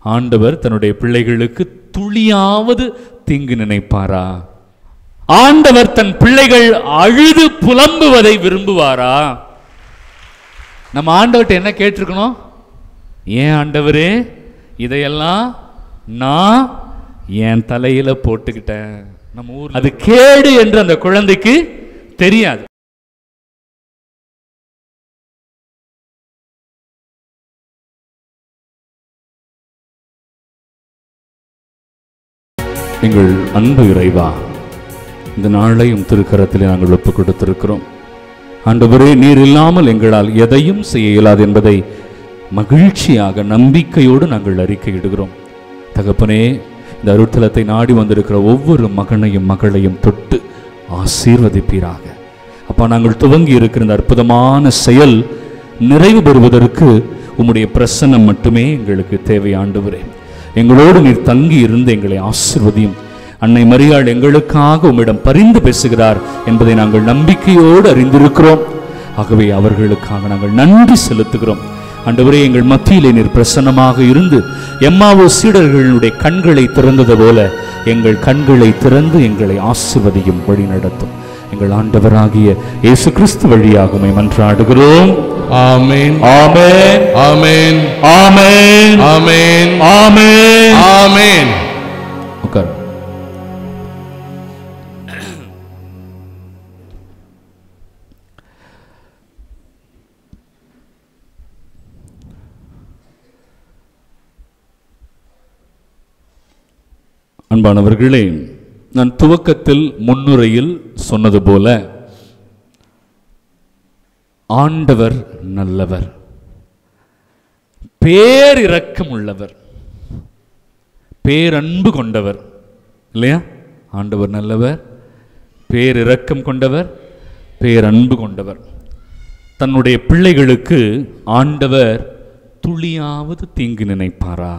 ஆண்டவர் தன்னுடைய பிள்ளைகளுக்கு துளியாவது தீங்கு நினைப்பாரா ஆண்டவர் தன் பிள்ளைகள் அழுது புலம்புவதை விரும்புவாரா நம்ம ஆண்டவர்கிட்ட என்ன கேட்டிருக்கணும் ஏன் ஆண்டவரே இதையெல்லாம் நான் என் தலையில போட்டுக்கிட்டேன் நம்ம ஊர் அது கேடு என்று அந்த குழந்தைக்கு தெரியாது எங்கள் அன்பு இறைவா இந்த நாளையும் திருக்கரத்திலே நாங்கள் ஒப்புக் கொடுத்திருக்கிறோம் ஆண்டவரே நீர் இல்லாமல் எங்களால் எதையும் செய்ய இயலாது என்பதை மகிழ்ச்சியாக நம்பிக்கையோடு நாங்கள் அறிக்கையிடுகிறோம் தகப்பனே இந்த அருட்தலத்தை நாடி வந்திருக்கிற ஒவ்வொரு மகனையும் மகளையும் தொட்டு ஆசீர்வதிப்பீராக அப்பா நாங்கள் துவங்கி இருக்கிற இந்த அற்புதமான செயல் நிறைவு பெறுவதற்கு உம்முடைய பிரசன்னம் மட்டுமே எங்களுக்கு தேவை ஆண்டவரே எங்களோடு நீர் தங்கி இருந்து எங்களை ஆசிர்வதியும் அன்னை மரியாள் எங்களுக்காக உம்மிடம் பரிந்து பேசுகிறார் என்பதை நாங்கள் நம்பிக்கையோடு அறிந்திருக்கிறோம் ஆகவே அவர்களுக்காக நாங்கள் நன்றி செலுத்துகிறோம் ஆண்டவரே எங்கள் மத்தியிலே நீர் பிரசன்னமாக இருந்து எம்மாவோ சீடர்களுடைய கண்களை திறந்தது போல எங்கள் கண்களை திறந்து எங்களை ஆசிர்வதியும் வழி நடத்தும் எங்கள் ஆண்டவராகிய இயேசு கிறிஸ்து வழியாக உம்மை மன்றாடுகிறோம் ஆமென் ஆமென் ஆமென் ஆமென் ஆமென் ஆமென் ஆமென் உட்கார் அன்பானவர்களே நான் துவக்கத்தில் முன்னுரையில் சொன்னது போல ஆண்டவர் நல்லவர் பேரிரக்கம் உள்ளவர் பேரன்பு கொண்டவர் இல்லையா ஆண்டவர் நல்லவர் பேரிரக்கம் கொண்டவர் பேரன்பு கொண்டவர் தன்னுடைய பிள்ளைகளுக்கு ஆண்டவர் துளியாவது தீங்கு நினைப்பாரா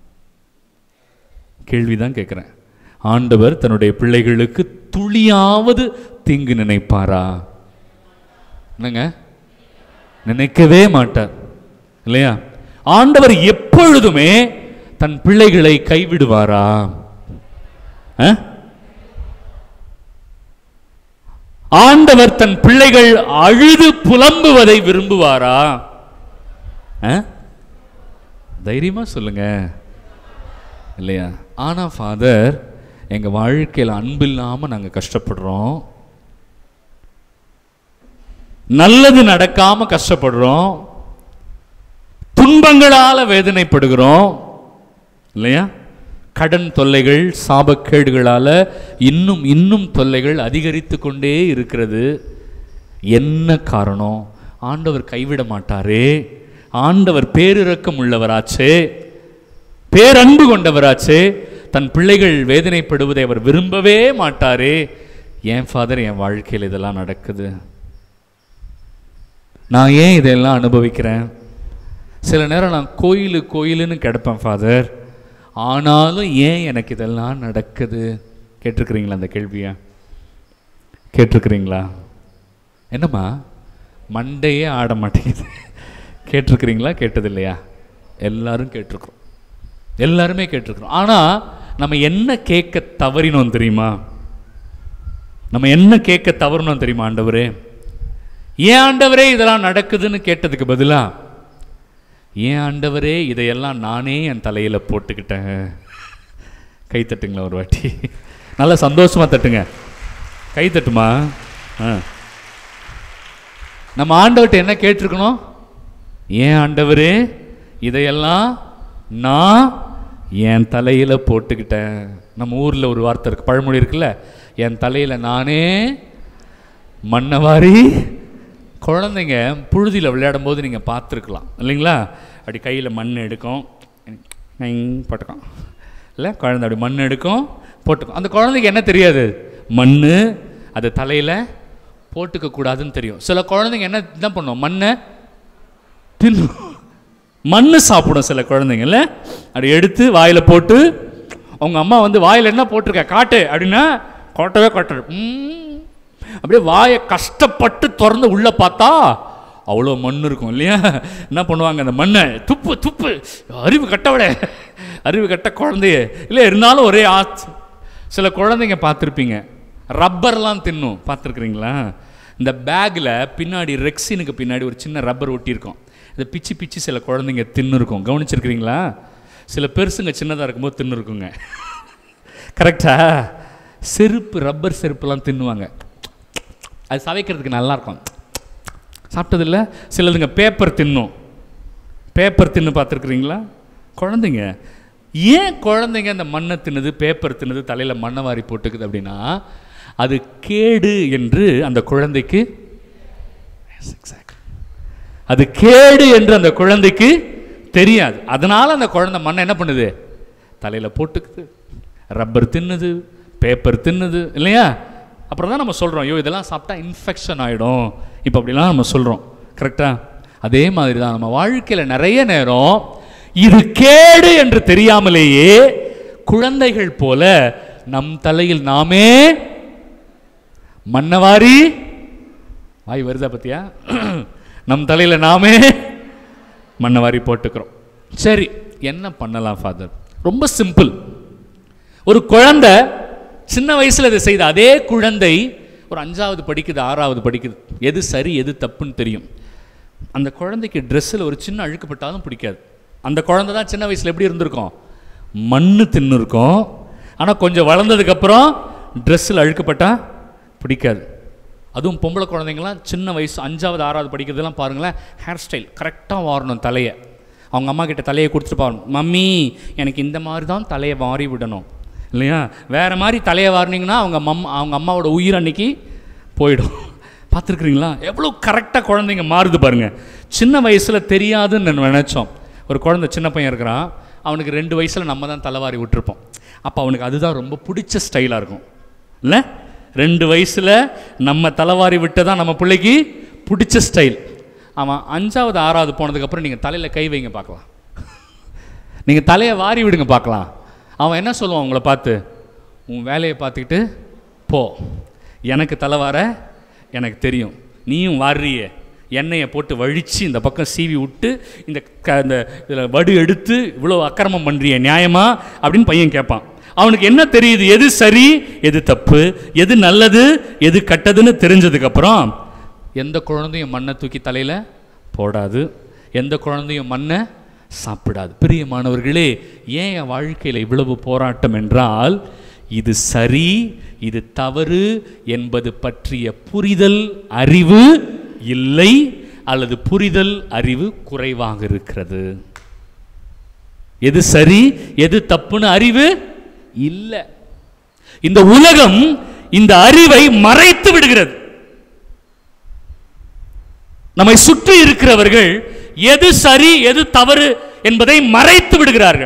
கேள்விதான் கேட்குறேன் ஆண்டவர் தன்னுடைய பிள்ளைகளுக்கு துளியாவது தீங்கு நினைப்பாரா என்னங்க நினைக்கவே மாட்டார் இல்லையா ஆண்டவர் எப்பொழுதுமே தன் பிள்ளைகளை கைவிடுவாரா ஆ? ஆண்டவர் தன் பிள்ளைகள் அழுது புலம்புவதை விரும்புவாரா ஆ? தைரியமா சொல்லுங்க இல்லையா ஆனா ஃபாதர் எங்க வாழ்க்கையில் அன்பு இல்லாம நாங்க கஷ்டப்படுறோம் நல்லது நடக்காம கஷ்டப்படுறோம் துன்பங்களால வேதனைப்படுகிறோம் இல்லையா கடன் தொல்லைகள் சாபக்கேடுகளால இன்னும் இன்னும் தொல்லைகள் அதிகரித்து கொண்டே இருக்கிறது என்ன காரணம் ஆண்டவர் கைவிட மாட்டாரே ஆண்டவர் பேரிரக்கம் உள்ளவராச்சே பேரன்பு கொண்டவராச்சே தன் பிள்ளைகள் வேதனைப்படுவதை அவர் விரும்பவே மாட்டாரே ஏன் ஃபாதர் என் வாழ்க்கையில் இதெல்லாம் நடக்குது நான் ஏன் இதெல்லாம் அனுபவிக்கிறேன் சில நேரம் நான் கோயிலு கோயிலுன்னு கிடப்பேன் ஃபாதர் ஆனாலும் ஏன் எனக்கு இதெல்லாம் நடக்குது கேட்டிருக்கிறீங்களா அந்த கேள்வியை கேட்டிருக்கிறீங்களா என்னம்மா மண்டையே ஆட மாட்டேங்குது கேட்டிருக்கிறீங்களா கேட்டது இல்லையா எல்லாரும் கேட்டிருக்கிறோம் எல்லாருமே கேட்டிருக்கிறோம் ஆனால் நம்ம என்ன கேட்க தவறினோம் தெரியுமா நம்ம என்ன கேட்க தவறினோம் தெரியுமா ஆண்டவரே ஏன் ஆண்டவரே இதெல்லாம் நடக்குதுன்னு கேட்டதுக்கு பதிலா ஏன் ஆண்டவரே இதையெல்லாம் நானே என் தலையில போட்டுக்கிட்டேன் கை தட்டுங்களா ஒரு வாட்டி நல்லா சந்தோஷமா தட்டுங்க கை தட்டுமா ஆ நம்ம ஆண்டவர்கிட்ட என்ன கேட்டிருக்கணும் ஏன் ஆண்டவரே இதையெல்லாம் நான் என் தலையில போட்டுக்கிட்டேன் நம்ம ஊர்ல ஒரு வார்த்தை இருக்கு பழமொழி இருக்குல்ல என் தலையில நானே மண்ணை வாரி குழந்தைங்க புழுதியில் விளையாடும் போது நீங்கள் பார்த்துருக்கலாம் இல்லைங்களா அப்படி கையில் மண் எடுக்கும் நைங் போட்டுக்கும் இல்லை குழந்தை அப்படி மண் எடுக்கும் போட்டுக்கும் அந்த குழந்தைக்கு என்ன தெரியாது மண் அது தலையில் போட்டுக்க கூடாதுன்னு தெரியும் சில குழந்தைங்க என்ன என்ன பண்ணும் மண்ணை தின்னும் மண்ணு சாப்பிடும் சில குழந்தைங்கல்ல அப்படி எடுத்து வாயில் போட்டு அவங்க அம்மா வந்து வாயில் என்ன போட்டிருக்க காட்டு அப்படின்னா கொட்டவே கொட்டது ம். அப்படியே வாயை கஷ்டப்பட்டு திறந்து உள்ள பார்த்தா அவ்வளோ மண் இருக்கும் இல்லையா என்ன பண்ணுவாங்க அந்த மண்ணை துப்பு துப்பு அறிவு கட்டவிட அறிவு கட்ட குழந்தைய இல்லை இருந்தாலும் ஒரே ஆச்சு சில குழந்தைங்க பார்த்துருப்பீங்க ரப்பர்லாம் தின்னும் பார்த்துருக்குறீங்களா இந்த பேக்கில் பின்னாடி ரெக்ஸினுக்கு பின்னாடி ஒரு சின்ன ரப்பர் ஒட்டியிருக்கும் இதை பிச்சு பிச்சு சில குழந்தைங்க தின்னு இருக்கும் கவனிச்சிருக்கிறீங்களா சில பெருசுங்க சின்னதாக இருக்கும்போது தின்னு இருக்குங்க கரெக்டா செருப்பு ரப்பர் செருப்புலாம் தின்னுவாங்க அது சவைக்கிறதுக்கு நல்லா இருக்கும் சாப்பிட்டதில்ல சிலதுங்க பேப்பர் தின்னும் பேப்பர் தின்னு பார்த்துருக்குறீங்களா குழந்தைங்க ஏன் குழந்தைங்க அந்த மண்ணை தின்னுது பேப்பர் தின்னுது தலையில் மண்ணை வாரி போட்டுக்குது அப்படின்னா அது கேடு என்று அந்த குழந்தைக்கு Yes, exactly. அது கேடு என்று அந்த குழந்தைக்கு தெரியாது அதனால அந்த குழந்தை மண்ணை என்ன பண்ணுது தலையில் போட்டுக்குது ரப்பர் தின்னுது பேப்பர் தின்னுது இல்லையா அப்புறம் தான் நம்ம சொல்கிறோம் ஐயோ இதெல்லாம் சாப்பிட்டா இன்ஃபெக்ஷன் ஆகிடும் இப்போ அப்படிலாம் நம்ம சொல்கிறோம் கரெக்டாக அதே மாதிரி தான் நம்ம வாழ்க்கையில் நிறைய நேரம் இது கேடு என்று தெரியாமலேயே குழந்தைகள் போல நம் தலையில் நாமே மன்னவாரி வாய் வருதா பத்தியா நம் தலையில் நாமே மண்ணை வாரி போட்டுக்கிறோம் சரி என்ன பண்ணலாம் ஃபாதர் ரொம்ப சிம்பிள் ஒரு குழந்தை சின்ன வயசில் இதை செய்த அதே குழந்தை ஒரு அஞ்சாவது படிக்குது ஆறாவது படிக்குது எது சரி எது தப்புன்னு தெரியும் அந்த குழந்தைக்கு ட்ரெஸ்ஸில் ஒரு சின்ன அழுக்குப்பட்டாலும் பிடிக்காது அந்த குழந்தை தான் சின்ன வயசில் எப்படி இருந்திருக்கும் மண்ணு தின்னு இருக்கும் ஆனால் கொஞ்சம் வளர்ந்ததுக்கப்புறம் ட்ரெஸ்ஸில் அழுக்குப்பட்டா பிடிக்காது அதுவும் பொம்பளை குழந்தைங்களாம் சின்ன வயசு அஞ்சாவது ஆறாவது படிக்கிறதெல்லாம் பாருங்களேன் ஹேர் ஸ்டைல் கரெக்டாக வாரணும் தலையை அவங்க அம்மா கிட்ட தலையை கொடுத்துட்டு பாருங்க மம்மி எனக்கு இந்த மாதிரி தான் தலையை வாரி விடணும் இல்லையா வேறு மாதிரி தலையை வாரினீங்கன்னா அவங்க மம் அவங்க அம்மாவோட உயிர் அன்னைக்கு போயிடும் பார்த்துருக்குறீங்களா எவ்வளோ கரெக்டாக குழந்தைங்க மாறுது பாருங்க சின்ன வயசில் தெரியாதுன்னு நான் நினச்சோம் ஒரு குழந்தை சின்ன பையன் இருக்கிறான் அவனுக்கு ரெண்டு வயசில் நம்ம தான் தலைவாரி விட்டுருப்போம் அப்போ அவனுக்கு அதுதான் ரொம்ப பிடிச்ச ஸ்டைலாக இருக்கும் இல்லை ரெண்டு வயசில் நம்ம தலைவாரி விட்டு தான் நம்ம பிள்ளைக்கு பிடிச்ச ஸ்டைல் அவன் அஞ்சாவது ஆறாவது போனதுக்கப்புறம் நீங்கள் தலையில் கை வைங்க பார்க்கலாம் நீங்கள் தலையை வாரி விடுங்க பார்க்கலாம் அவன் என்ன சொல்லுவான் உங்களை பார்த்து உன் வேலையை பார்த்துக்கிட்டு போ எனக்கு தலை வார எனக்கு தெரியும் நீயும் வாரியே எண்ணெயை போட்டு வழித்து இந்த பக்கம் சீவி விட்டு இந்த க இந்த இதில் வடு எடுத்து இவ்வளோ அக்கிரமம் பண்ணுறிய நியாயமா அப்படின்னு பையன் கேட்பான் அவனுக்கு என்ன தெரியுது எது சரி எது தப்பு எது நல்லது எது கெட்டதுன்னு தெரிஞ்சதுக்கப்புறம் எந்த குழந்தையும் மண்ணை தூக்கி தலையில் போடாது எந்த குழந்தையும் மண்ணை சாப்பிடாது பிரியமானவர்களே ஏன் என் வாழ்க்கையில் இவ்வளவு போராட்டம் என்றால் இது சரி இது தவறு என்பது பற்றிய புரிதல் அறிவு இல்லை அல்லது புரிதல் அறிவு குறைவாக இருக்கிறது எது சரி எது தப்புன்னு அறிவு இல்லை இந்த உலகம் இந்த அறிவை மறைத்து விடுகிறது நம்மை சுற்றி இருக்கிறவர்கள் எது சரி எது தவறு என்பதை மறைத்து விடுகிறார்கள்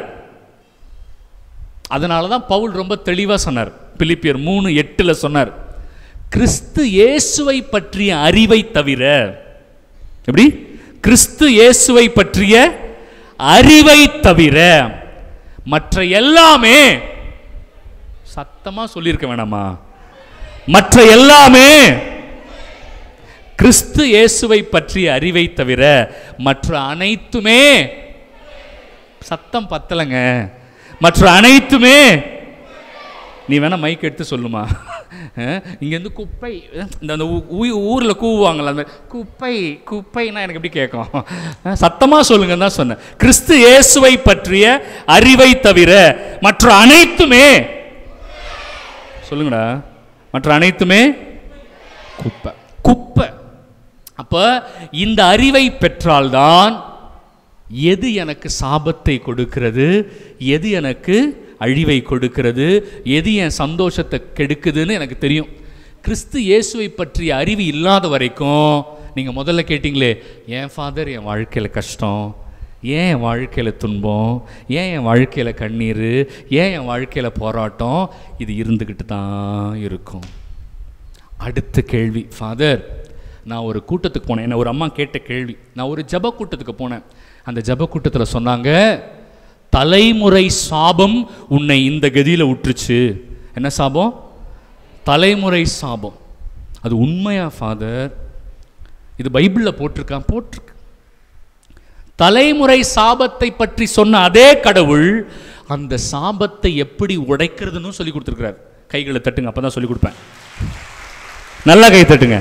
அதனால தான் பவுல் ரொம்ப தெளிவாக சொன்னார் பிலிப்பியர் மூணு எட்டில் சொன்னார் கிறிஸ்து இயேசுவை பற்றிய அறிவை தவிர எப்படி கிறிஸ்து இயேசுவை பற்றிய அறிவை தவிர மற்ற எல்லாமே சத்தமா சொல்லியிருக்க வேணாமா மற்ற எல்லாமே கிறிஸ்து இயேசுவை பற்றிய அறிவை தவிர மற்ற அனைத்துமே சத்தம் பத்தலைங்க மற்ற அனைத்துமே நீ வேணா மைக் எடுத்து சொல்லுமா அஹ், இங்கேருந்து குப்பை அஹ், இந்த அந்த ஊ- ஊ- ஊர்ல கூவுவாங்கல்ல அந்த குப்பை குப்பைன்னா எனக்கு எப்படி கேட்கும் அஹ், சத்தமா சொல்லுங்க தான் சொன்னேன் கிறிஸ்து இயேசுவை பற்றிய அறிவை தவிர மற்ற அனைத்துமே சொல்லுங்கடா மற்ற அனைத்துமே குப்பை குப்பை அப்ப இந்த அறிவை பெற்றால்தான் எது எனக்கு சாபத்தை கொடுக்கிறது எது எனக்கு அழிவை கொடுக்கிறது எது என் சந்தோஷத்தை கெடுக்குதுன்னு எனக்கு தெரியும் கிறிஸ்து இயேசுவை பற்றிய அறிவு இல்லாத வரைக்கும் நீங்கள் முதல்ல கேட்டிங்களே என் ஃபாதர் என் வாழ்க்கையில் கஷ்டம் ஏன் என் வாழ்க்கையில் துன்பம் ஏன் என் வாழ்க்கையில் கண்ணீர் ஏன் என் வாழ்க்கையில் போராட்டம் இது இருந்துக்கிட்டு தான் இருக்கும் அடுத்த கேள்வி ஃபாதர் நான் ஒரு கூட்டத்துக்கு போனேன் என்ன ஒரு அம்மா கேட்ட கேள்வி நான் ஒரு ஜப கூட்டத்துக்கு போனேன் அந்த ஜப கூட்டத்தில் சொன்னாங்க தலைமுறை சாபம் உன்னை இந்த கதியில் விட்டுருச்சு என்ன சாபம் தலைமுறை சாபம் அது உண்மையா ஃபாதர் இது பைபிளில் போட்டிருக்கான் போட்டிருக்கு தலைமுறை சாபத்தை பற்றி சொன்ன அதே கடவுள் அந்த சாபத்தை எப்படி உடைக்கிறதுன்னு சொல்லி கொடுத்துருக்கிறார் கைகளை தட்டுங்க அப்பதான் சொல்லி கொடுப்பேன் நல்லா கை தட்டுங்க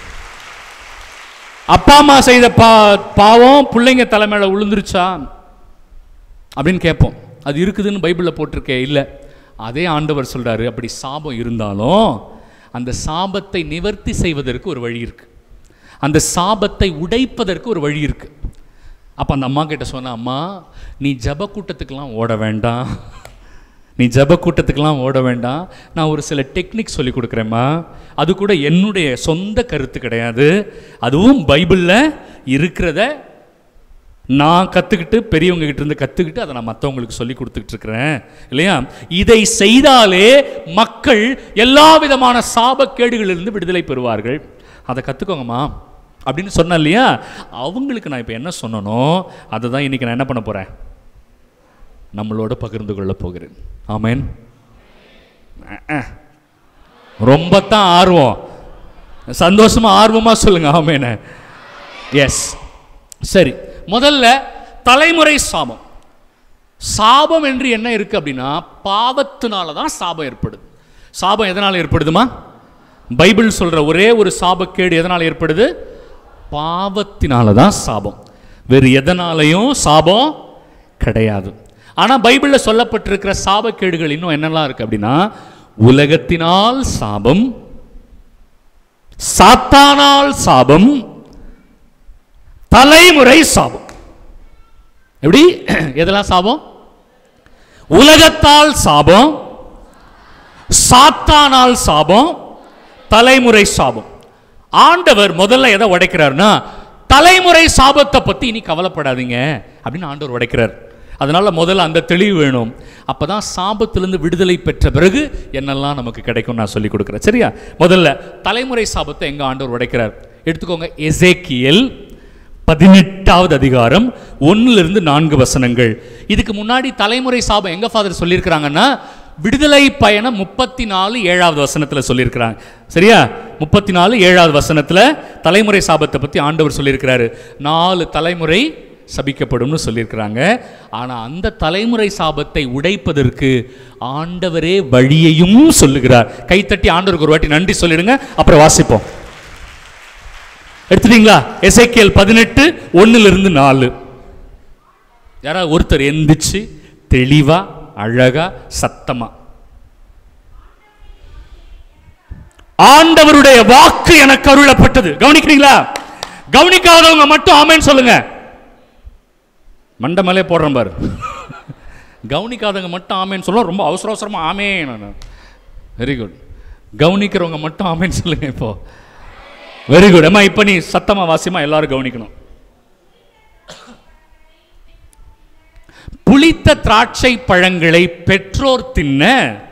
அப்பா அம்மா செய்த பா பாவம் பிள்ளைங்க தலைமையில விழுந்துருச்சா அப்படின்னு கேட்போம் அது இருக்குதுன்னு பைபிளில் போட்டிருக்கே இல்லை அதே ஆண்டவர் சொல்றாரு அப்படி சாபம் இருந்தாலும் அந்த சாபத்தை நிவர்த்தி செய்வதற்கு ஒரு வழி இருக்கு அந்த சாபத்தை உடைப்பதற்கு ஒரு வழி இருக்கு அப்போ அந்த அம்மா கிட்ட சொன்ன அம்மா நீ ஜப கூட்டத்துக்கெல்லாம் ஓட வேண்டாம் நீ ஜப கூட்டத்துக்கெல்லாம் ஓட வேண்டாம் நான் ஒரு சில டெக்னிக் சொல்லி கொடுக்குறேம்மா அது கூட என்னுடைய சொந்த கருத்து கிடையாது அதுவும் பைபிளில் இருக்கிறத நான் கற்றுக்கிட்டு பெரியவங்க கிட்ட இருந்து கற்றுக்கிட்டு அதை நான் மற்றவங்களுக்கு சொல்லி கொடுத்துக்கிட்டு இருக்கிறேன் இல்லையா இதை செய்தாலே மக்கள் எல்லா விதமான சாபக்கேடுகளிலிருந்து விடுதலை பெறுவார்கள் அதை கற்றுக்கோங்கம்மா அப்படின்னு சொன்னேன் இல்லையா அவங்களுக்கு நான் இப்போ என்ன சொன்னனோ அதை தான் இன்றைக்கி நான் என்ன பண்ண போகிறேன் நம்மளோட பகிர்ந்து கொள்ள போகிறேன் ஆமேன் அஹ், அஹ். ரொம்ப தான் ஆர்வம் சந்தோஷமா ஆர்வமா சொல்லுங்க ஆமேன எஸ் சரி முதல்ல தலைமுறை சாபம் சாபம் என்று என்ன இருக்கு அப்படின்னா பாவத்தினால தான் சாபம் ஏற்படுது சாபம் எதனால் ஏற்படுதுமா பைபிள் சொல்ற ஒரே ஒரு சாபக்கேடு எதனால் ஏற்படுது பாவத்தினால தான் சாபம் வேறு எதனாலையும் சாபம் கிடையாது ஆனா பைபிள்ல சொல்லப்பட்டிருக்கிற சாபக்கேடுகள் இன்னும் என்னெல்லாம் இருக்கு அப்படின்னா உலகத்தினால் சாபம் சாத்தானால் சாபம் தலைமுறை சாபம் எப்படி எதெல்லாம் சாபம் உலகத்தால் சாபம் சாத்தானால் சாபம் தலைமுறை சாபம் ஆண்டவர் முதல்ல எதை உடைக்கிறாருன்னா தலைமுறை சாபத்தை பத்தி இனி கவலைப்படாதீங்க அப்படின்னு ஆண்டவர் உடைக்கிறார் அதனால முதல்ல அந்த தெளிவு வேணும் அப்பதான் சாபத்திலிருந்து விடுதலை பெற்ற பிறகு என்னெல்லாம் நமக்கு கிடைக்கும் நான் சொல்லி கொடுக்குறேன் சரியா முதல்ல தலைமுறை சாபத்தை எங்க ஆண்டவர் உடைக்கிறார் எடுத்துக்கோங்க எசேக்கியல் பதினெட்டாவது அதிகாரம் ஒன்னிலிருந்து நான்கு வசனங்கள் இதுக்கு முன்னாடி தலைமுறை சாபம் எங்க ஃபாதர் சொல்லியிருக்கிறாங்கன்னா விடுதலை பயணம் முப்பத்தி நாலு ஏழாவது வசனத்தில் சொல்லியிருக்கிறாங்க சரியா முப்பத்தி நாலு ஏழாவது வசனத்தில் தலைமுறை சாபத்தை பற்றி ஆண்டவர் சொல்லியிருக்கிறாரு நாலு தலைமுறை சபிக்கப்படும்னு சொல்லியிருக்கிறாங்க ஆனால் அந்த தலைமுறை சாபத்தை உடைப்பதற்கு ஆண்டவரே வழியையும் சொல்லுகிறார் கைத்தட்டி ஆண்டவருக்கு ஒரு வாட்டி நன்றி சொல்லிடுங்க அப்புறம் வாசிப்போம் எடுத்துட்டீங்களா எசைக்கியல் பதினெட்டு ஒண்ணுல இருந்து நாலு யாராவது ஒருத்தர் எந்திரிச்சு தெளிவா அழகா சத்தமா ஆண்டவருடைய வாக்கு எனக்கு அருளப்பட்டது கவனிக்கிறீங்களா கவனிக்காதவங்க மட்டும் ஆமேன்னு சொல்லுங்க மண்டமலே போடுறேன் பாரு கவனிக்காதவங்க மட்டும் ஆமேன்னு சொல்ல ரொம்ப அவசர அவசரமா ஆமே வெரி குட் கவனிக்கிறவங்க மட்டும் ஆமேன்னு சொல்லுங்க இப்போ வெரி குட் அம்மா இப்போ நீ சத்தமா வாசியமா எல்லாரும் கவனிக்கணும் புளித்த திராட்சை பழங்களை பெற்றோர் தின்ன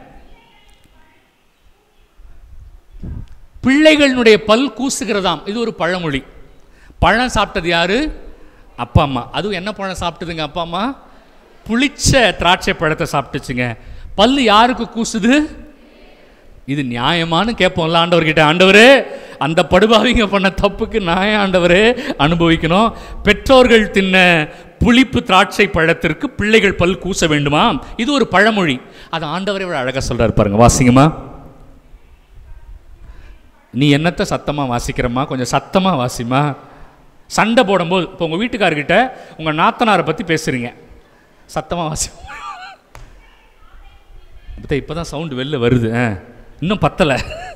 பிள்ளைகளினுடைய பல் கூசுகிறதாம் இது ஒரு பழமொழி பழம் சாப்பிட்டது யாரு அப்பா அம்மா அதுவும் என்ன பழம் சாப்பிட்டதுங்க அப்பா அம்மா புளிச்ச திராட்சை பழத்தை சாப்பிட்டுச்சுங்க பல்லு யாருக்கு கூசுது இது நியாயமானு கேட்போம்ல ஆண்டவர்கிட்ட ஆண்டவரே அந்த படுபாவிங்க பண்ண தப்புக்கு நான் ஏன் ஆண்டவரே அனுபவிக்கணும் பெற்றோர்கள் தின்ன புளிப்பு திராட்சை பழத்திற்கு பிள்ளைகள் பல் கூச வேண்டுமா இது ஒரு பழமொழி அது ஆண்டவரே இவ்வளவு அழகா சொல்றாரு பாருங்க வாசிங்கம்மா நீ என்னத்த சத்தமா வாசிக்கிறம்மா கொஞ்சம் சத்தமா வாசிமா சண்டை போடும்போது இப்போ உங்க வீட்டுக்காரர்கிட்ட உங்க நாத்தனாரை பத்தி பேசுறீங்க சத்தமா வாசி இப்போ தான் சவுண்டு வெளில வருது ஆ. இன்னும் பத்தலை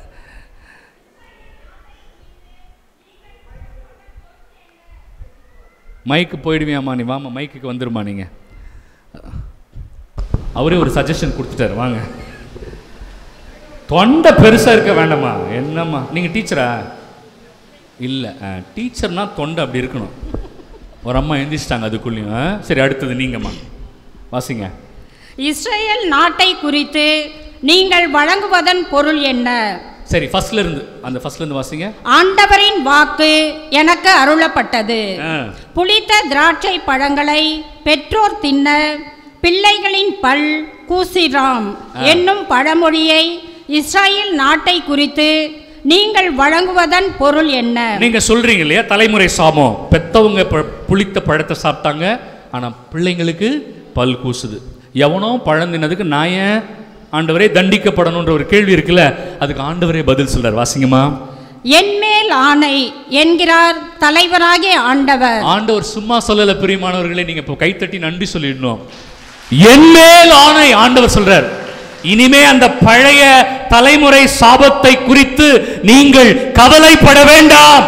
மைக்கு போயிடுவியாம்மா நீ வாமா மைக்குக்கு வந்துருமா நீங்கள் அவரே ஒரு சஜஷன் கொடுத்துட்டாரு வாங்க தொண்டை பெருசாக இருக்க வேண்டாமா என்னம்மா நீங்கள் டீச்சரா இல்லை டீச்சர்னா தொண்டை அப்படி இருக்கணும் ஒரு அம்மா எந்திரிச்சிட்டாங்க அதுக்குள்ளேயும் ஆ? சரி அடுத்தது நீங்கம்மா வாசிங்க இஸ்ரேல் நாட்டை குறித்து நீங்கள் வழங்குவதன் பொருள் என்ன சரி ஃபர்ஸ்ட்ல இருந்து அந்த ஃபர்ஸ்ட்ல இருந்து வாசிங்க ஆண்டவரின் வாக்கு எனக்கு அருளப்பட்டது ஆ. புளித்த திராட்சை பழங்களை பெற்றோர் தின்ன பிள்ளைகளின் பல் கூசிராம் என்னும் பழமொழியை இஸ்ராயேல் நாட்டை குறித்து நீங்கள் வழங்குவதன் பொருள் என்ன நீங்க சொல்றீங்க இல்லையா தலைமுறை சாபம் பெத்தவங்க ப- புளித்த பழத்தை சாப்பிட்டாங்க ஆனா பிள்ளைங்களுக்கு பல் கூசுது எவனோ பழம் தின்னதுக்கு நான் ஏன் ஆண்டவரே தண்டிக்கப்படணுன்ற ஒரு கேள்வி இருக்குல்ல அதுக்கு ஆண்டவரே பதில் சொல்றார் வாசிங்கம்மா என்மேல் ஆணை என்கிறார் தலைவராகிய ஆண்டவர் ஆண்டவர் சும்மா சொல்லல பிரியமானவர்களே நீங்க இப்போ கைத்தட்டி நன்றி சொல்லிடணும் என்மேல் ஆணை ஆண்டவர் சொல்றார் இனிமே அந்த பழைய தலைமுறை சாபத்தை குறித்து நீங்கள் கவலைப்பட வேண்டாம்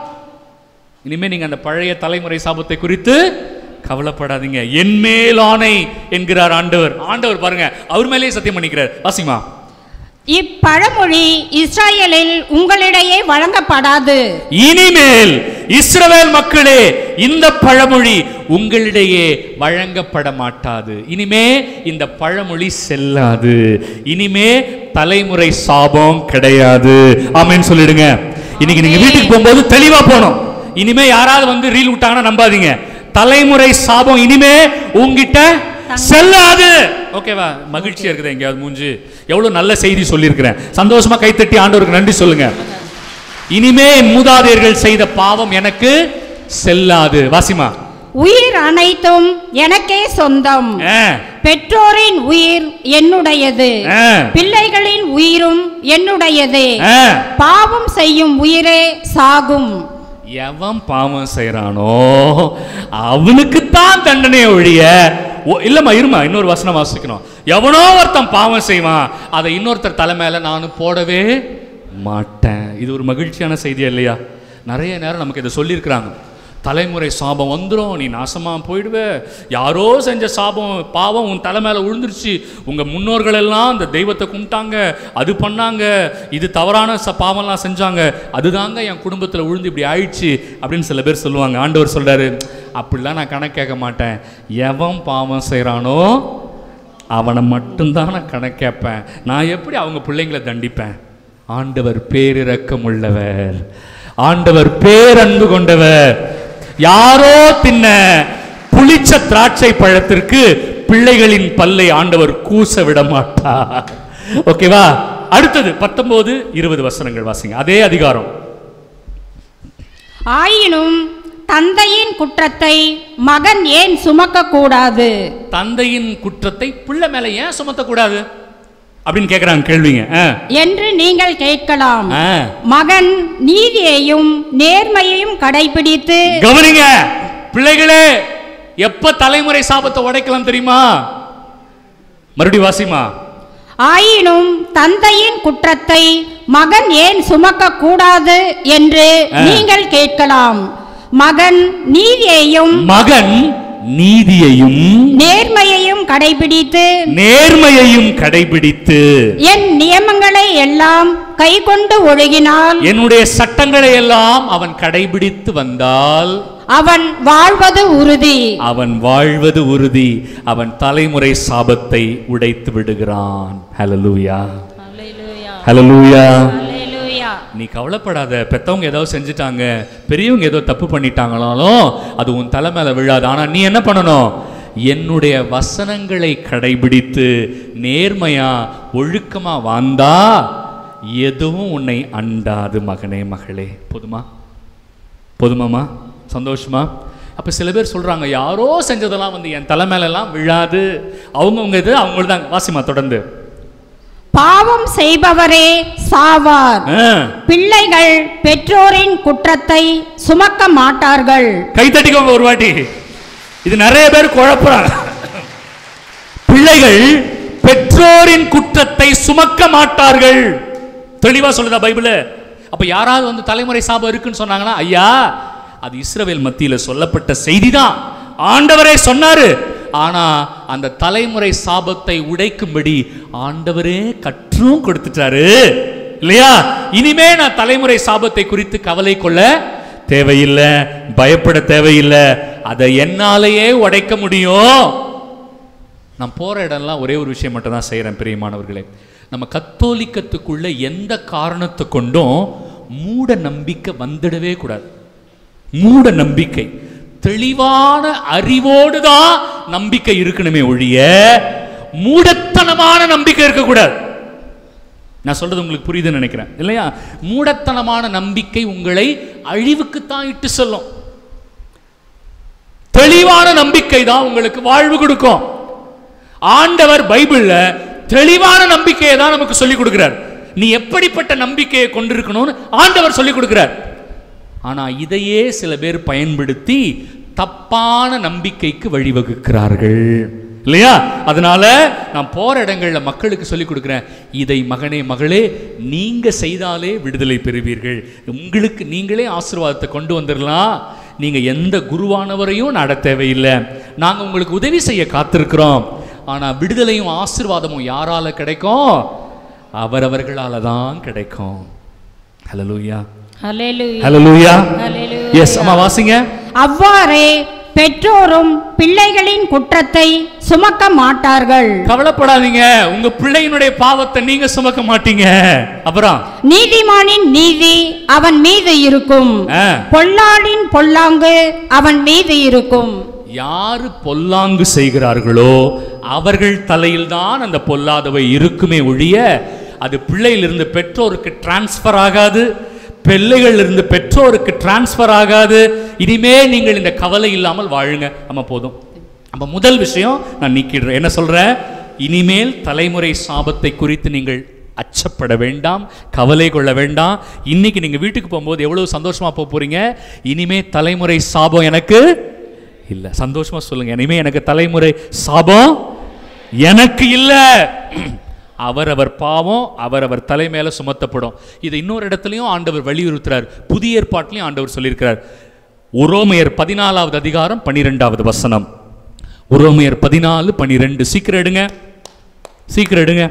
இனிமே நீங்க அந்த பழைய தலைமுறை சாபத்தை குறித்து கவலைப்படாதீங்க என்மேல் ஆணை என்கிறார் ஆண்டவர் ஆண்டவர் பாருங்க அவர் மேலேயே சத்தியம் பண்ணிக்கிறார் வாசிமா இப்பழமொழி இஸ்ராயேலில் உங்களிடையே வழங்கப்படாது இனிமேல் இஸ்ரவேல் மக்களே இந்த பழமொழி உங்களிடையே வழங்கப்பட மாட்டாது இனிமே இந்த பழமொழி செல்லாது இனிமே தலைமுறை சாபம் கிடையாது ஆமென்னு சொல்லிடுங்க இன்னைக்கு நீங்க வீட்டுக்கு போகும்போது தெளிவா போகணும் இனிமே யாராவது வந்து ரீல் விட்டாங்கன்னா நம்பாதீங்க தலைமுறை சாபம் இனிமே உங்ககிட்ட செல்லாது ஓகேவா மகிழ்ச்சியா இருக்குது எங்கேயாவது மூஞ்சி எவ்வளவு நல்ல செய்தி சொல்லியிருக்கிறேன் சந்தோஷமா கைத்தட்டி ஆண்டவருக்கு நன்றி சொல்லுங்க இனிமே என் மூதாதையர்கள் செய்த பாவம் எனக்கு செல்லாது வாசிமா உயிர் அனைத்தும் எனக்கே சொந்தம் ஆ, பெற்றோரின் உயிர் என்னுடையது ஆ, பிள்ளைகளின் உயிரும் என்னுடையதே ஆ. பாவம் செய்யும் உயிரே சாகும் எவன் பாவம் செய்றானோ அவனுக்கு தான் தண்டனை ஒழிய ஓ, இல்லம்மா இருமா இன்னொரு வசனம் வாசிக்கணும் எவனோ ஒருத்தன் பாவம் செய்வான் அதை இன்னொருத்தர் தலை மேல நானும் போடவே மாட்டேன் இது ஒரு மகிழ்ச்சியான செய்தி இல்லையா நிறைய நேரம் நமக்கு இதை சொல்லியிருக்கிறாங்க தலைமுறை சாபம் வந்துடும் நீ நாசமா போயிடுவ யாரோ செஞ்ச சாபம் பாவம் உன் தலை மேல விழுந்துருச்சு உங்க முன்னோர்கள் எல்லாம் அந்த தெய்வத்தை கும்பிட்டாங்க அது பண்ணாங்க இது தவறான ச பாவம்லாம் செஞ்சாங்க அதுதாங்க என் குடும்பத்தில் விழுந்து இப்படி ஆயிடுச்சு அப்படின்னு சில பேர் சொல்லுவாங்க ஆண்டவர் சொல்றாரு அப்படிலாம் நான் கணக்கு கேட்க மாட்டேன் எவன் பாவம் செய்கிறானோ அவனை மட்டும்தான் நான் கணக்கு கேட்பேன் நான் எப்படி அவங்க பிள்ளைங்களை தண்டிப்பேன் ஆண்டவர் பேரிரக்கம் உள்ளவர் ஆண்டவர் பேரன்பு கொண்டவர் யாரோ தின்ன புளிச்ச திராட்சை பழத்திற்கு பிள்ளைகளின் பல்லை ஆண்டவர் கூச விட மாட்டார் ஓகேவா அடுத்தது பத்தொன்பது இருபது வசனங்கள் வாசிங்க அதே அதிகாரம் ஆயினும் தந்தையின் குற்றத்தை மகன் ஏன் சுமக்க கூடாது தந்தையின் குற்றத்தை பிள்ளை மேல ஏன் சுமத்தக்கூடாது அப்படின்னு கேட்குறாங்க கேள்விங்க ஆ, என்று நீங்கள் கேட்கலாம் ஆ. மகன் நீதியையும் நேர்மையையும் கடைபிடித்து கவனிங்க பிள்ளைகளே எப்ப தலைமுறை சாபத்தை உடைக்கலாம் தெரியுமா மறுபடி வாசிமா ஆயினும் தந்தையின் குற்றத்தை மகன் ஏன் சுமக்க கூடாது என்று ஆ. நீங்கள் கேட்கலாம் மகன் நீதியையும் மகன் நீதியையும் நேர்மையையும் கடைபிடித்து நேர்மையையும் கடைபிடித்து என் நியமங்களை எல்லாம் கைக்கொண்டு ஒழுகினால் என்னுடைய சட்டங்களை எல்லாம் அவன் கடைபிடித்து வந்தால் அவன் வாழ்வது உறுதி அவன் வாழ்வது உறுதி அவன் தலைமுறை சாபத்தை உடைத்து விடுகிறான் ஹalleluya ஹalleluya நீ கவலைப்படாத பெத்தவங்க ஏதோ செஞ்சுட்டாங்க பெரியவங்க ஏதோ தப்பு பண்ணிட்டாங்களாலும் அது உன் தலை மேல விழாது ஆனா நீ என்ன பண்ணணும் என்னுடைய வசனங்களை கடைபிடித்து நேர்மையா ஒழுக்கமா வாழ்ந்தா எதுவும் உன்னை அண்டாது மகனே மகளே போதுமா போதுமாம்மா சந்தோஷமா அப்ப சில பேர் சொல்றாங்க யாரோ செஞ்சதெல்லாம் வந்து என் தலை மேலெல்லாம் விழாது அவங்கவுங்க இது அவங்களுக்கு தான் வாசிமா தொடர்ந்து பாவம் செய்பவரே சாவார் ஆ. பிள்ளைகள் பெற்றோரின் குற்றத்தை சுமக்க மாட்டார்கள் கை தட்டிக்கோங்க ஒரு வாட்டி இது நிறைய பேர் குழப்புறாங்க பிள்ளைகள் பெற்றோரின் குற்றத்தை சுமக்க மாட்டார்கள் தெளிவா சொல்லுதா பைபிள் அப்ப யாராவது வந்து தலைமுறை சாபம் இருக்குன்னு சொன்னாங்கன்னா ஐயா அது இஸ்ரவேல் மத்தியில சொல்லப்பட்ட செய்திதான் ஆண்டவரே சொன்னாரு ஆனா அந்த தலைமுறை சாபத்தை உடைக்கும்படி ஆண்டவரே கற்றும் கொடுத்துட்டாரு இல்லையா இனிமே நான் தலைமுறை சாபத்தை குறித்து கவலை கொள்ள தேவையில்லை பயப்பட தேவையில்லை அதை என்னாலேயே உடைக்க முடியும் நான் போற இடம்லாம் ஒரே ஒரு விஷயம் மட்டும் தான் செய்கிறேன் பிரியமானவர்களே நம்ம கத்தோலிக்கத்துக்குள்ள எந்த காரணத்தை கொண்டும் மூட நம்பிக்கை வந்துடவே கூடாது மூட நம்பிக்கை தெளிவான அறிவோடு தான் நம்பிக்கை இருக்கணுமே ஒழிய மூடத்தனமான நம்பிக்கை இருக்கக்கூடாது நான் சொல்றது உங்களுக்கு புரியுதுன்னு நினைக்கிறேன் இல்லையா மூடத்தனமான நம்பிக்கை உங்களை அழிவுக்குத்தான் இட்டு செல்லும் தெளிவான நம்பிக்கை தான் உங்களுக்கு வாழ்வு கொடுக்கும் ஆண்டவர் பைபிள்ல தெளிவான நம்பிக்கையை தான் நமக்கு சொல்லிக் கொடுக்கிறார் நீ எப்படிப்பட்ட நம்பிக்கையை கொண்டிருக்கணும்னு ஆண்டவர் சொல்லிக் கொடுக்கிறார் ஆனா இதையே சில பேர் பயன்படுத்தி தப்பான நம்பிக்கைக்கு வழிவகுக்கிறார்கள் இல்லையா அதனால நான் போற இடங்கள்ல மக்களுக்கு சொல்லிக் கொடுக்கிறேன் இதை மகனே மகளே நீங்க செய்தாலே விடுதலை பெறுவீர்கள் உங்களுக்கு நீங்களே ஆசீர்வாதத்தை கொண்டு வந்துடலாம் நீங்க எந்த குருவானவரையும் நட தேவையில்லை நாங்க உங்களுக்கு உதவி செய்ய காத்திருக்கிறோம் ஆனா விடுதலையும் ஆசீர்வாதமும் யாரால கிடைக்கும் அவரவர்களால தான் கிடைக்கும் ஹalleluya ஹalleluya ஹalleluya ஹalleluya எஸ் அம்மா வாசிங்க அவ்வாறே பெற்றோரும் பிள்ளைகளின் குற்றத்தை சுமக்க மாட்டார்கள் கவலைப்படாதீங்க உங்க பிள்ளையினுடைய பாவத்தை நீங்க சுமக்க மாட்டீங்க அப்புறம் நீதிமானின் நீதி அவன் மீது இருக்கும் ஆ, பொல்லாளின் பொல்லாங்கு அவன் மீது இருக்கும் யாரு பொல்லாங்கு செய்கிறார்களோ அவர்கள் தலையில்தான் அந்த பொல்லாதவை இருக்குமே ஒழிய அது பிள்ளையிலிருந்து பெற்றோருக்கு டிரான்ஸ்ஃபர் ஆகாது பிள்ளைகள் இருந்து பெற்றோருக்கு டிரான்ஸ்ஃபர் ஆகாது இனிமே நீங்கள் இந்த கவலை இல்லாமல் வாழுங்க நம்ம போதும் அப்ப முதல் விஷயம் நான் நீக்கிடுறேன் என்ன சொல்றேன் இனிமேல் தலைமுறை சாபத்தை குறித்து நீங்கள் அச்சப்பட வேண்டாம் கவலை கொள்ள வேண்டாம் இன்னைக்கு நீங்க வீட்டுக்கு போகும்போது எவ்வளவு சந்தோஷமா போக போறீங்க இனிமே தலைமுறை சாபம் எனக்கு இல்ல சந்தோஷமா சொல்லுங்க இனிமே எனக்கு தலைமுறை சாபம் எனக்கு இல்ல அவரவர் பாவம் அவரவர் தலை மேல சுமத்தப்படும் இதை இன்னொரு இடத்துலயும் ஆண்டவர் வலியுறுத்துறார் புதிய ஏற்பாட்டிலையும் ஆண்டவர் சொல்லியிருக்கிறார் உரோமையர் பதினாலாவது அதிகாரம் பனிரெண்டாவது வசனம் உரோமையர் பதினாலு பனிரெண்டு சீக்கிரம் எடுங்க சீக்கிரம் எடுங்க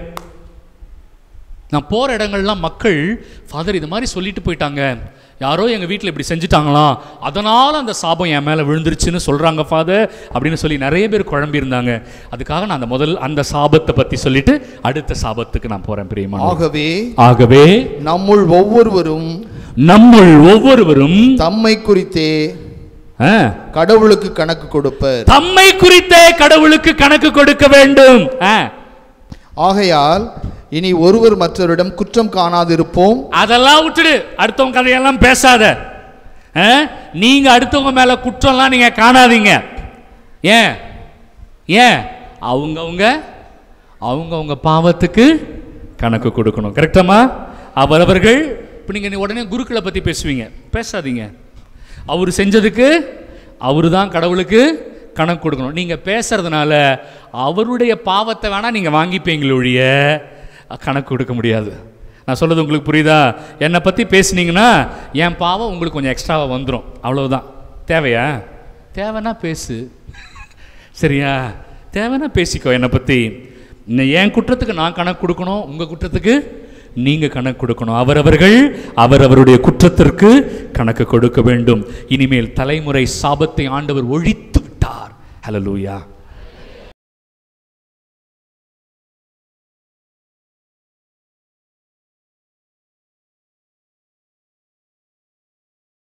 நான் போகிற இடங்கள்லாம் மக்கள் ஃபாதர் இது மாதிரி சொல்லிட்டு போயிட்டாங்க யாரோ எங்கள் வீட்டில் இப்படி செஞ்சுட்டாங்களாம் அதனால் அந்த சாபம் என் மேலே விழுந்துருச்சுன்னு சொல்கிறாங்க ஃபாதர் அப்படின்னு சொல்லி நிறைய பேர் குழம்பியிருந்தாங்க அதுக்காக நான் அந்த முதல் அந்த சாபத்தை பற்றி சொல்லிட்டு அடுத்த சாபத்துக்கு நான் போகிறேன் பிரியமான ஆகவே ஆகவே நம்முள் ஒவ்வொருவரும் நம்முள் ஒவ்வொருவரும் தம்மை குறித்தே ஆ, கடவுளுக்கு கணக்கு கொடுப்பர் தம்மை குறித்தே கடவுளுக்கு கணக்கு கொடுக்க வேண்டும் ஆ, ஆகையால் இனி ஒருவர் மற்றவரிடம் குற்றம் காணாதிருப்போம் அதெல்லாம் விட்டுடு அடுத்தவங்க கதையெல்லாம் பேசாத ஆ? நீங்க அடுத்தவங்க மேல குற்றம்லாம் நீங்க காணாதீங்க ஏன் ஏன் அவங்கவுங்க அவங்கவுங்க பாவத்துக்கு கணக்கு கொடுக்கணும் கரெக்டாமா அவரவர்கள் இப்போ நீங்கள் உடனே குருக்களை பற்றி பேசுவீங்க பேசாதீங்க அவர் செஞ்சதுக்கு அவர் தான் கடவுளுக்கு கணக்கு கொடுக்கணும் நீங்கள் பேசுறதுனால அவருடைய பாவத்தை வேணால் நீங்கள் வாங்கிப்பீங்களே ஒழிய கணக்கு கொடுக்க முடியாது நான் சொல்றது உங்களுக்கு புரியுதா என்னை பற்றி பேசுனீங்கன்னா என் பாவம் உங்களுக்கு கொஞ்சம் எக்ஸ்ட்ராவாக வந்துடும் அவ்வளவுதான் தேவையா தேவைன்னா பேசு சரியா தேவைன்னா பேசிக்கோ என்னை பற்றி என் குற்றத்துக்கு நான் கணக்கு கொடுக்கணும் உங்கள் குற்றத்துக்கு நீங்கள் கணக்கு கொடுக்கணும் அவரவர்கள் அவரவருடைய குற்றத்திற்கு கணக்கு கொடுக்க வேண்டும் இனிமேல் தலைமுறை சாபத்தை ஆண்டவர் ஒழித்து விட்டார் ஹalleluya